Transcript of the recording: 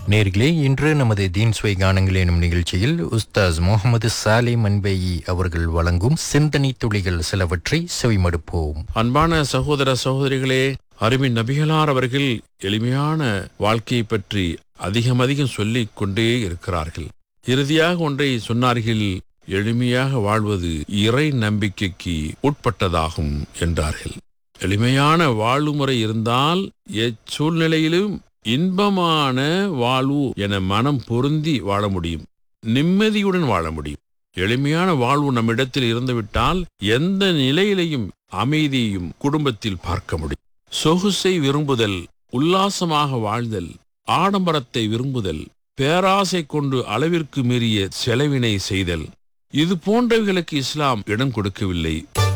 நேர்களே இன்று நமது தீன் சுவை கானங்கள் எனும் நிகழ்ச்சியில் உஸ்தாஸ் முகமது சாலே மன்பேயி அவர்கள் வழங்கும் சிந்தனை துளிகள் சிலவற்றை செவிமடுப்போம் அன்பான சகோதர சகோதரிகளே அருமின் நபிகளார் அவர்கள் எளிமையான வாழ்க்கையை பற்றி அதிகம் அதிகம் சொல்லிக் கொண்டே இருக்கிறார்கள் இறுதியாக ஒன்றை சொன்னார்கள் எளிமையாக வாழ்வது இறை நம்பிக்கைக்கு உட்பட்டதாகும் என்றார்கள் எளிமையான வாழ்வுமுறை இருந்தால் எச்சூழ்நிலையிலும் இன்பமான வாழ்வு என மனம் பொருந்தி வாழ முடியும் நிம்மதியுடன் வாழ முடியும் எளிமையான வாழ்வு நம்மிடத்தில் இருந்துவிட்டால் எந்த நிலையிலையும் அமைதியையும் குடும்பத்தில் பார்க்க முடியும் சொகுசை விரும்புதல் உல்லாசமாக வாழ்தல் ஆடம்பரத்தை விரும்புதல் பேராசை கொண்டு அளவிற்கு மீறிய செலவினை செய்தல் இது போன்றவைகளுக்கு இஸ்லாம் இடம் கொடுக்கவில்லை